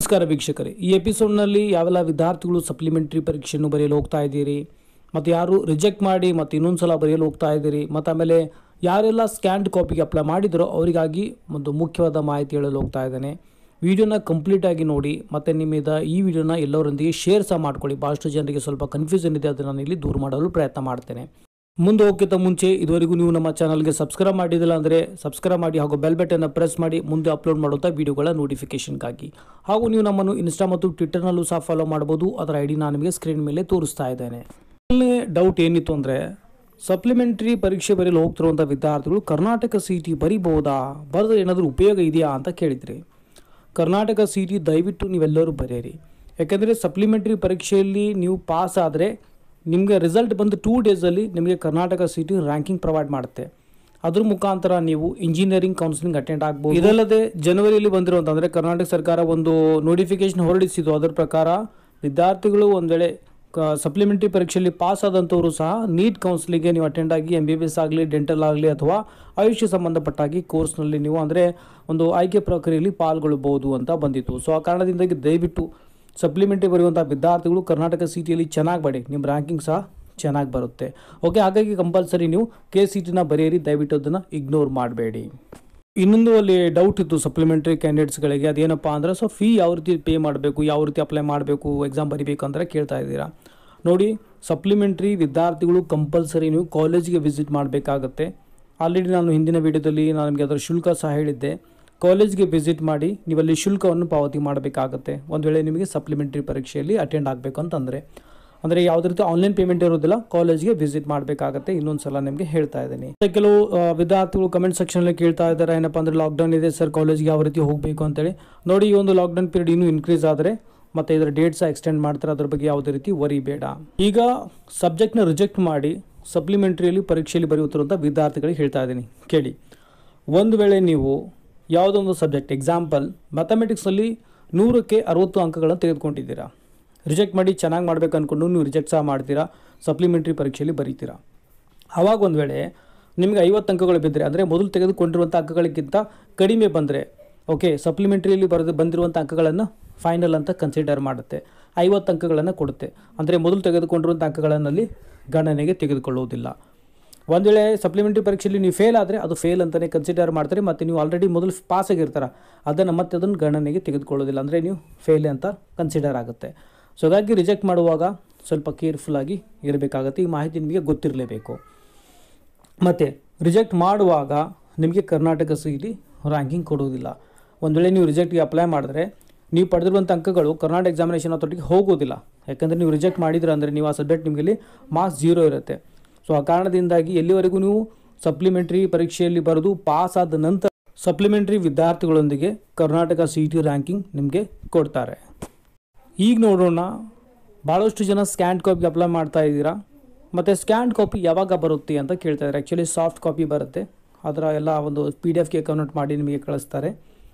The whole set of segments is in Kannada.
ನಮಸ್ಕಾರ ವೀಕ್ಷಕರೇ ಈ ಎಪಿಸೋಡ್ನಲ್ಲಿ ಯಾವೆಲ್ಲ ವಿದ್ಯಾರ್ಥಿಗಳು ಸಪ್ಲಿಮೆಂಟ್ರಿ ಪರೀಕ್ಷೆಯನ್ನು ಬರೆಯಲು ಹೋಗ್ತಾ ಇದ್ದೀರಿ ಮತ್ತು ಯಾರು ರಿಜೆಕ್ಟ್ ಮಾಡಿ ಮತ್ತು ಇನ್ನೊಂದು ಸಲ ಬರೆಯಲು ಹೋಗ್ತಾ ಇದ್ದೀರಿ ಮತ್ತು ಆಮೇಲೆ ಯಾರೆಲ್ಲ ಸ್ಕ್ಯಾನ್ಡ್ ಕಾಪಿಗೆ ಅಪ್ಲೈ ಮಾಡಿದರೋ ಅವರಿಗಾಗಿ ಒಂದು ಮುಖ್ಯವಾದ ಮಾಹಿತಿ ಹೇಳಲು ಹೋಗ್ತಾ ಇದ್ದೇನೆ ವಿಡಿಯೋನ ಕಂಪ್ಲೀಟಾಗಿ ನೋಡಿ ಮತ್ತು ನಿಮ್ಮಿಂದ ಈ ವಿಡಿಯೋನ ಎಲ್ಲರೊಂದಿಗೆ ಶೇರ್ ಸಹ ಮಾಡ್ಕೊಳ್ಳಿ ಭಾಳಷ್ಟು ಜನರಿಗೆ ಸ್ವಲ್ಪ ಕನ್ಫ್ಯೂಷನ್ ಇದೆ ಅದನ್ನು ನಾನು ಇಲ್ಲಿ ದೂರ ಮಾಡಲು ಪ್ರಯತ್ನ ಮಾಡ್ತೇನೆ ಮುಂದೆ ಹೋಗ್ಕಿಂತ ಮುಂಚೆ ಇದುವರೆಗೂ ನೀವು ನಮ್ಮ ಚಾನಲ್ಗೆ ಸಬ್ಸ್ಕ್ರೈಬ್ ಮಾಡಿದಿಲ್ಲ ಅಂದರೆ ಸಬ್ಸ್ಕ್ರೈಬ್ ಮಾಡಿ ಹಾಗೂ ಬೆಲ್ ಬಟನ್ನ ಪ್ರೆಸ್ ಮಾಡಿ ಮುಂದೆ ಅಪ್ಲೋಡ್ ಮಾಡುವಂಥ ವಿಡಿಯೋಗಳ ನೋಟಿಫಿಕೇಷನ್ಗಾಗಿ ಹಾಗೂ ನೀವು ನಮ್ಮನ್ನು ಇನ್ಸ್ಟಾ ಮತ್ತು ಟ್ವಿಟ್ಟರ್ನಲ್ಲೂ ಸಹ ಫಾಲೋ ಮಾಡ್ಬೋದು ಅದರ ಐ ಡಿ ನಾನು ನಿಮಗೆ ಸ್ಕ್ರೀನ್ ಮೇಲೆ ತೋರಿಸ್ತಾ ಇದ್ದೇನೆ ಮೊದಲನೇ ಡೌಟ್ ಏನಿತ್ತು ಅಂದರೆ ಸಪ್ಲಿಮೆಂಟ್ರಿ ಪರೀಕ್ಷೆ ಬರೆಯಲು ಹೋಗ್ತಿರುವಂಥ ವಿದ್ಯಾರ್ಥಿಗಳು ಕರ್ನಾಟಕ ಸಿ ಟಿ ಬರಿಬಹುದಾ ಬರೆದ್ರೆ ಏನಾದರೂ ಉಪಯೋಗ ಇದೆಯಾ ಅಂತ ಕೇಳಿದ್ರಿ ಕರ್ನಾಟಕ ಸಿ ಟಿ ದಯವಿಟ್ಟು ನೀವೆಲ್ಲರೂ ಬರೆಯಿರಿ ಯಾಕೆಂದರೆ ಸಪ್ಲಿಮೆಂಟ್ರಿ ಪರೀಕ್ಷೆಯಲ್ಲಿ ನೀವು ಪಾಸ್ ಆದರೆ ನಿಮಗೆ ರಿಸಲ್ಟ್ ಬಂದು ಟೂ ಡೇಸಲ್ಲಿ ನಿಮಗೆ Karnataka C T ranking provide ಮಾಡುತ್ತೆ ಅದ್ರ ಮುಖಾಂತರ ನೀವು ಇಂಜಿನಿಯರಿಂಗ್ ಕೌನ್ಸಿಲಿಂಗ್ ಅಟೆಂಡ್ ಆಗ್ಬೋದು ಇದಲ್ಲದೆ ಜನವರಿಯಲ್ಲಿ ಬಂದಿರುವಂಥ ಅಂದರೆ ಕರ್ನಾಟಕ ಸರ್ಕಾರ ಒಂದು ನೋಟಿಫಿಕೇಶನ್ ಹೊರಡಿಸಿದ್ದು ಅದರ ಪ್ರಕಾರ ವಿದ್ಯಾರ್ಥಿಗಳು ಒಂದು ವೇಳೆ ಸಪ್ಲಿಮೆಂಟ್ರಿ ಪರೀಕ್ಷೆಯಲ್ಲಿ ಪಾಸ್ ಆದಂಥವರು ಸಹ ನೀಟ್ ಕೌನ್ಸಿಲಿಂಗ್ಗೆ ನೀವು ಅಟೆಂಡ್ ಆಗಿ ಎಮ್ ಬಿ ಬಿ ಎಸ್ ಆಗಲಿ ಡೆಂಟಲ್ ಆಗಲಿ ಅಥವಾ ಆಯುಷ್ಯ ಸಂಬಂಧಪಟ್ಟಾಗಿ ಕೋರ್ಸ್ನಲ್ಲಿ ನೀವು ಅಂದರೆ ಒಂದು ಆಯ್ಕೆ ಪ್ರಕ್ರಿಯೆಯಲ್ಲಿ ಪಾಲ್ಗೊಳ್ಳಬಹುದು ಅಂತ ಬಂದಿತ್ತು ಸೊ ಆ ಕಾರಣದಿಂದಾಗಿ ದಯವಿಟ್ಟು ಸಪ್ಲಿಮೆಂಟ್ರಿ ಬರೆಯುವಂಥ ವಿದ್ಯಾರ್ಥಿಗಳು ಕರ್ನಾಟಕ ಸಿ ಟಿಯಲ್ಲಿ ಚೆನ್ನಾಗಿ ಬಡಿ ನಿಮ್ಮ ರ್ಯಾಂಕಿಂಗ್ ಸಹ ಚೆನ್ನಾಗಿ ಬರುತ್ತೆ ಓಕೆ ಹಾಗಾಗಿ ಕಂಪಲ್ಸರಿ ನೀವು ಕೆ ಸಿ ಟಿನ ಬರೆಯಿರಿ ದಯವಿಟ್ಟು ಅದನ್ನು ಇಗ್ನೋರ್ ಮಾಡಬೇಡಿ ಇನ್ನೊಂದು ಅಲ್ಲಿ ಡೌಟ್ ಇತ್ತು ಸಪ್ಲಿಮೆಂಟ್ರಿ ಕ್ಯಾಂಡಿಡೇಟ್ಸ್ಗಳಿಗೆ ಅದೇನಪ್ಪ ಅಂದರೆ ಸೊ ಫೀ ಯಾವ ರೀತಿ ಪೇ ಮಾಡಬೇಕು ಯಾವ ರೀತಿ ಅಪ್ಲೈ ಮಾಡಬೇಕು ಎಕ್ಸಾಮ್ ಬರಿಬೇಕು ಅಂದರೆ ಕೇಳ್ತಾ ಇದ್ದೀರಾ ನೋಡಿ ಸಪ್ಲಿಮೆಂಟ್ರಿ ವಿದ್ಯಾರ್ಥಿಗಳು ಕಂಪಲ್ಸರಿ ನೀವು ಕಾಲೇಜಿಗೆ ವಿಸಿಟ್ ಮಾಡಬೇಕಾಗತ್ತೆ ಆಲ್ರೆಡಿ ನಾನು ಹಿಂದಿನ ವಿಡಿಯೋದಲ್ಲಿ ನಾನು ನಿಮಗೆ ಅದರ ಶುಲ್ಕ ಸಹ ಹೇಳಿದ್ದೆ ಕಾಲೇಜ್ಗೆ ವಿಸಿಟ್ ಮಾಡಿ ನೀವಲ್ಲಿ ಶುಲ್ಕವನ್ನು ಪಾವತಿ ಮಾಡಬೇಕಾಗತ್ತೆ ಒಂದು ವೇಳೆ ನಿಮಗೆ ಸಪ್ಲಿಮೆಂಟ್ರಿ ಪರೀಕ್ಷೆಯಲ್ಲಿ ಅಟೆಂಡ್ ಆಗಬೇಕು ಅಂತಂದರೆ ಅಂದರೆ ಯಾವುದೇ ರೀತಿ ಆನ್ಲೈನ್ ಪೇಮೆಂಟ್ ಇರೋದಿಲ್ಲ ಕಾಲೇಜ್ಗೆ ವಿಸಿಟ್ ಮಾಡಬೇಕಾಗತ್ತೆ ಇನ್ನೊಂದು ಸಲ ನಿಮಗೆ ಹೇಳ್ತಾ ಇದ್ದೀನಿ ಮತ್ತೆ ಕೆಲವು ಆ, ವಿದ್ಯಾರ್ಥಿಗಳು ಕಮೆಂಟ್ ಸೆಕ್ಷನಲ್ಲಿ ಕೇಳ್ತಾ ಇದ್ದಾರೆ ಏನಪ್ಪ ಅಂದರೆ ಲಾಕ್ಡೌನ್ ಇದೆ ಸರ್ ಕಾಲೇಜ್ಗೆ ಯಾವ ರೀತಿ ಹೋಗಬೇಕು ಅಂತೇಳಿ ನೋಡಿ ಈ ಒಂದು ಲಾಕ್ಡೌನ್ ಪೀರಿಯಡ್ ಇನ್ನೂ ಇನ್ಕ್ರೀಸ್ ಆದರೆ ಮತ್ತು ಇದರ ಡೇಟ್ ಸಹ ಎಕ್ಸ್ಟೆಂಡ್ ಮಾಡ್ತಾರೆ ಅದ್ರ ಬಗ್ಗೆ ಯಾವುದೇ ರೀತಿ ವರಿ ಬೇಡ ಈಗ ಸಬ್ಜೆಕ್ಟ್ನ ರಿಜೆಕ್ಟ್ ಮಾಡಿ ಸಪ್ಲಿಮೆಂಟ್ರಿಯಲ್ಲಿ ಪರೀಕ್ಷೆಯಲ್ಲಿ ಬರೆಯುತ್ತಿರುವಂಥ ವಿದ್ಯಾರ್ಥಿಗಳಿಗೆ ಹೇಳ್ತಾ ಇದ್ದೀನಿ ಕೇಳಿ ಒಂದು ವೇಳೆ ನೀವು ಯಾವುದೊಂದು ಸಬ್ಜೆಕ್ಟ್ ಎಕ್ಸಾಂಪಲ್ ಮ್ಯಾಥಮೆಟಿಕ್ಸಲ್ಲಿ ನೂರಕ್ಕೆ ಅರವತ್ತು ಅಂಕಗಳನ್ನು ತೆಗೆದುಕೊಂಡಿದ್ದೀರಾ ರಿಜೆಕ್ಟ್ ಮಾಡಿ ಚೆನ್ನಾಗಿ ಮಾಡ್ಬೇಕು ಅಂದ್ಕೊಂಡು ನೀವು ರಿಜೆಕ್ಟ್ ಸಹ ಮಾಡ್ತೀರಾ ಸಪ್ಲಿಮೆಂಟ್ರಿ ಪರೀಕ್ಷೆಯಲ್ಲಿ ಬರೀತೀರಾ ಆವಾಗ ಒಂದು ವೇಳೆ ನಿಮಗೆ ಐವತ್ತು ಅಂಕಗಳು ಬಿದ್ದರೆ ಅಂದರೆ ಮೊದಲು ತೆಗೆದುಕೊಂಡಿರುವಂಥ ಅಂಕಗಳಿಗಿಂತ ಕಡಿಮೆ ಬಂದರೆ ಓಕೆ ಸಪ್ಲಿಮೆಂಟ್ರಿಯಲ್ಲಿ ಬರೆದು ಬಂದಿರುವಂಥ ಅಂಕಗಳನ್ನು ಫೈನಲ್ ಅಂತ ಕನ್ಸಿಡರ್ ಮಾಡುತ್ತೆ ಐವತ್ತು ಅಂಕಗಳನ್ನು ಕೊಡುತ್ತೆ ಅಂದರೆ ಮೊದಲು ತೆಗೆದುಕೊಂಡಿರುವಂಥ ಅಂಕಗಳನ್ನಲ್ಲಿ ಗಣನೆಗೆ ತೆಗೆದುಕೊಳ್ಳುವುದಿಲ್ಲ ಒಂದು ವೇಳೆ ಸಪ್ಲಿಮೆಂಟ್ರಿ ಪರೀಕ್ಷೆಯಲ್ಲಿ ನೀವು ಫೇಲ್ ಆದರೆ ಅದು ಫೇಲ್ ಅಂತಲೇ ಕನ್ಸಿಡರ್ ಮಾಡ್ತಾರೆ ಮತ್ತು ನೀವು ಆಲ್ರೆಡಿ ಮೊದಲು ಪಾಸ್ ಆಗಿರ್ತಾರೆ ಅದನ್ನು ಮತ್ತೆ ಅದನ್ನು ಗಣನೆಗೆ ತೆಗೆದುಕೊಳ್ಳೋದಿಲ್ಲ ಅಂದರೆ ನೀವು ಫೇಲ್ ಅಂತ ಕನ್ಸಿಡರ್ ಆಗುತ್ತೆ ಸೊ ಹಾಗಾಗಿ ರಿಜೆಕ್ಟ್ ಮಾಡುವಾಗ ಸ್ವಲ್ಪ ಕೇರ್ಫುಲ್ಲಾಗಿ ಇರಬೇಕಾಗುತ್ತೆ ಈ ಮಾಹಿತಿ ನಿಮಗೆ ಗೊತ್ತಿರಲೇಬೇಕು ಮತ್ತು ರಿಜೆಕ್ಟ್ ಮಾಡುವಾಗ ನಿಮಗೆ ಕರ್ನಾಟಕ ಸಿ ಟಿ ರ್ಯಾಂಕಿಂಗ್ ಕೊಡುವುದಿಲ್ಲ ಒಂದು ವೇಳೆ ನೀವು ರಿಜೆಕ್ಟ್ಗೆ ಅಪ್ಲೈ ಮಾಡಿದ್ರೆ ನೀವು ಪಡೆದಿರುವಂಥ ಅಂಕಗಳು ಕರ್ನಾಟಕ ಎಕ್ಸಾಮಿನೇಷನ್ ಅಥಾರಿಟಿಗೆ ಹೋಗೋದಿಲ್ಲ ಯಾಕಂದರೆ ನೀವು ರಿಜೆಕ್ಟ್ ಮಾಡಿದ್ರೆ ಅಂದರೆ ನೀವು ಆ ಸಬ್ಜೆಕ್ಟ್ ನಿಮಗೆ ಇಲ್ಲಿ ಮಾರ್ಕ್ಸ್ ಜೀರೋ ಇರುತ್ತೆ ಸೊ ಆ ಕಾರಣದಿಂದಾಗಿ ಎಲ್ಲಿವರೆಗೂ ನೀವು ಸಪ್ಲಿಮೆಂಟ್ರಿ ಪರೀಕ್ಷೆಯಲ್ಲಿ ಬರೆದು ಪಾಸ್ ಆದ ನಂತರ ಸಪ್ಲಿಮೆಂಟ್ರಿ ವಿದ್ಯಾರ್ಥಿಗಳೊಂದಿಗೆ ಕರ್ನಾಟಕ ಸಿ ಟಿ ರ್ಯಾಂಕಿಂಗ್ ನಿಮಗೆ ಕೊಡ್ತಾರೆ ಈಗ ನೋಡೋಣ ಭಾಳಷ್ಟು ಜನ ಸ್ಕ್ಯಾನ್ ಕಾಪಿಗೆ ಅಪ್ಲೈ ಮಾಡ್ತಾ ಇದ್ದೀರಾ ಮತ್ತು ಸ್ಕ್ಯಾನ್ ಕಾಪಿ ಯಾವಾಗ ಬರುತ್ತೆ ಅಂತ ಕೇಳ್ತಾ ಇದ್ದಾರೆ ಆ್ಯಕ್ಚುಲಿ ಸಾಫ್ಟ್ ಕಾಪಿ ಬರುತ್ತೆ ಅದರ ಎಲ್ಲ ಒಂದು ಪಿ ಡಿ ಎಫ್ಗೆ ಕನ್ವರ್ಟ್ ಮಾಡಿ ನಿಮಗೆ ಕಳಿಸ್ತಾರೆ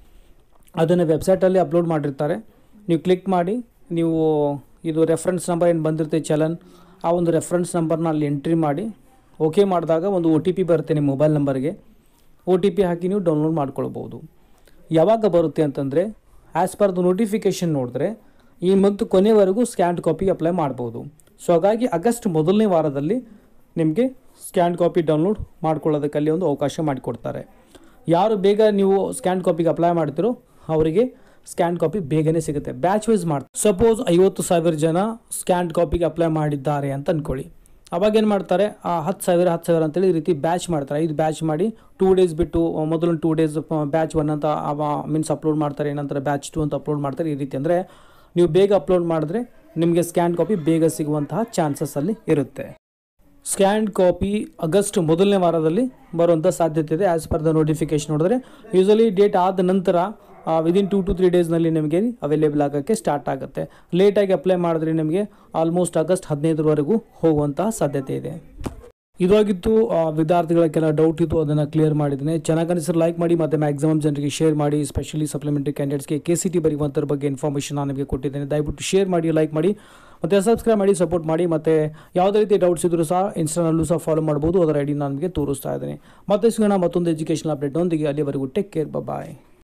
ಅದನ್ನು ವೆಬ್ಸೈಟಲ್ಲಿ ಅಪ್ಲೋಡ್ ಮಾಡಿರ್ತಾರೆ ನೀವು ಕ್ಲಿಕ್ ಮಾಡಿ ನೀವು ಇದು ರೆಫರೆನ್ಸ್ ನಂಬರ್ ಏನು ಬಂದಿರುತ್ತೆ ಚಲನ್ ಆ ಒಂದು ರೆಫರೆನ್ಸ್ ನಂಬರ್ನ ಅಲ್ಲಿ ಎಂಟ್ರಿ ಮಾಡಿ ಓಕೆ ಮಾಡಿದಾಗ ಒಂದು ಒ ಟಿ ಪಿ ಬರುತ್ತೆ ನಿಮ್ಮ ಮೊಬೈಲ್ ನಂಬರ್ಗೆ ಒ ಟಿ ಪಿ ಹಾಕಿ ನೀವು ಡೌನ್ಲೋಡ್ ಮಾಡ್ಕೊಳ್ಬೋದು ಯಾವಾಗ ಬರುತ್ತೆ ಅಂತಂದರೆ ಆ್ಯಸ್ ಪರ್ ದ ನೋಟಿಫಿಕೇಷನ್ ನೋಡಿದ್ರೆ ಈ ಮಂತ್ ಕೊನೆವರೆಗೂ ಸ್ಕ್ಯಾನ್ಡ್ ಕಾಪಿ ಅಪ್ಲೈ ಮಾಡ್ಬೋದು ಸೊ ಹಾಗಾಗಿ ಆಗಸ್ಟ್ ಮೊದಲನೇ ವಾರದಲ್ಲಿ ನಿಮಗೆ ಸ್ಕ್ಯಾನ್ ಕಾಪಿ ಡೌನ್ಲೋಡ್ ಮಾಡ್ಕೊಳ್ಳೋದಕ್ಕೆ ಅಲ್ಲಿ ಒಂದು ಅವಕಾಶ ಮಾಡಿಕೊಡ್ತಾರೆ ಯಾರು ಬೇಗ ನೀವು ಸ್ಕ್ಯಾನ್ ಕಾಪಿಗೆ ಅಪ್ಲೈ ಮಾಡ್ತೀರೋ ಅವರಿಗೆ ಸ್ಕ್ಯಾನ್ ಕಾಪಿ ಬೇಗನೆ ಸಿಗುತ್ತೆ ಬ್ಯಾಚ್ ವೈಸ್ ಮಾಡ್ತಾರೆ ಸಪೋಸ್ ಐವತ್ತು ಸಾವಿರ ಜನ ಸ್ಕ್ಯಾನ್ ಕಾಪಿಗೆ ಅಪ್ಲೈ ಮಾಡಿದ್ದಾರೆ ಅಂತ ಅಂದ್ಕೊಳ್ಳಿ ಅವಾಗ ಏನು ಮಾಡ್ತಾರೆ ಆ ಹತ್ತು ಸಾವಿರ ಹತ್ತು ಸಾವಿರ ಅಂತೇಳಿ ಈ ರೀತಿ ಬ್ಯಾಚ್ ಮಾಡ್ತಾರೆ ಐದು ಬ್ಯಾಚ್ ಮಾಡಿ ಟೂ ಡೇಸ್ ಬಿಟ್ಟು ಮೊದಲು ಟೂ ಡೇಸ್ ಬ್ಯಾಚ್ ಒನ್ ಅಂತ ಮೀನ್ಸ್ ಅಪ್ಲೋಡ್ ಮಾಡ್ತಾರೆ ನಂತರ ಬ್ಯಾಚ್ ಟು ಅಂತ ಅಪ್ಲೋಡ್ ಮಾಡ್ತಾರೆ ಈ ರೀತಿ ಅಂದರೆ ನೀವು ಬೇಗ ಅಪ್ಲೋಡ್ ಮಾಡಿದ್ರೆ ನಿಮಗೆ ಸ್ಕ್ಯಾನ್ ಕಾಪಿ ಬೇಗ ಸಿಗುವಂತಹ ಚಾನ್ಸಸ್ ಅಲ್ಲಿ ಇರುತ್ತೆ ಸ್ಕ್ಯಾನ್ಡ್ ಕಾಪಿ ಆಗಸ್ಟ್ ಮೊದಲನೇ ವಾರದಲ್ಲಿ ಬರುವಂಥ ಸಾಧ್ಯತೆ ಇದೆ ಆ್ಯಸ್ ಪರ್ ದ ನೋಟಿಫಿಕೇಶನ್ ನೋಡಿದ್ರೆ ಯೂಸಲಿ ಡೇಟ್ ಆದ ನಂತರ ವಿದಿನ್ ಟೂ ಟು ತ್ರೀ ಡೇಸ್ನಲ್ಲಿ ನಿಮಗೆ ಅವೈಲೇಬಲ್ ಆಗೋಕ್ಕೆ ಸ್ಟಾರ್ಟ್ ಆಗುತ್ತೆ ಲೇಟಾಗಿ ಅಪ್ಲೈ ಮಾಡಿದ್ರೆ ನಿಮಗೆ ಆಲ್ಮೋಸ್ಟ್ ಆಗಸ್ಟ್ ಹದಿನೈದರವರೆಗೂ ಹೋಗುವಂತಹ ಸಾಧ್ಯತೆ ಇದೆ ಇದಾಗಿತ್ತು ಆ, ವಿದ್ಯಾರ್ಥಿಗಳ ಕೆಲ ಡೌಟ್ ಇತ್ತು ಅದನ್ನು ಕ್ಲಿಯರ್ ಮಾಡಿದ್ದೀನಿ ಚೆನ್ನಾಗಿ ಅನಿಸಿದ್ರೆ ಲೈಕ್ ಮಾಡಿ ಮತ್ತು ಮ್ಯಾಕ್ಸಿಮಮ್ ಜನರಿಗೆ ಶೇರ್ ಮಾಡಿ ಸ್ಪೆಷಲಿ ಸಪ್ಲಿಮೆಂಟರಿ ಕ್ಯಾಂಡಿಡೇಟ್ಸ್ಗೆ ಕೆ ಸಿ ಟಿ ಬರೆಯುವಂಥದ್ರ ಬಗ್ಗೆ ಇನ್ಫಾರ್ಮೇಷನ್ ನಾನು ನಿಮಗೆ ಕೊಟ್ಟಿದ್ದೇನೆ ದಯವಿಟ್ಟು ಶೇರ್ ಮಾಡಿ ಲೈಕ್ ಮಾಡಿ ಮತ್ತು ಸಬ್ಸ್ಕ್ರೈಬ್ ಮಾಡಿ ಸಪೋರ್ಟ್ ಮಾಡಿ ಮತ್ತು ಯಾವುದೇ ರೀತಿ ಡೌಟ್ಸ್ ಇದ್ದರೂ ಸಹ ಇನ್ಸ್ಟಾನಲ್ಲೂ ಸಹ ಫಾಲೋ ಮಾಡ್ಬೋದು ಅದರ ಐಡಿ ನಾನು ನಿಮಗೆ ತೋರಿಸ್ತಾ ಇದ್ದೀನಿ ಮತ್ತೆ ಸಿಗೋಣ ಮತ್ತೊಂದು ಎಜುಕೇಷನ್ ಅಪ್ಡೇಟ್ನೊಂದಿಗೆ ಅಲ್ಲಿವರೆಗೂ ಟೇಕ್ ಕೇರ್ ಬಾಯ್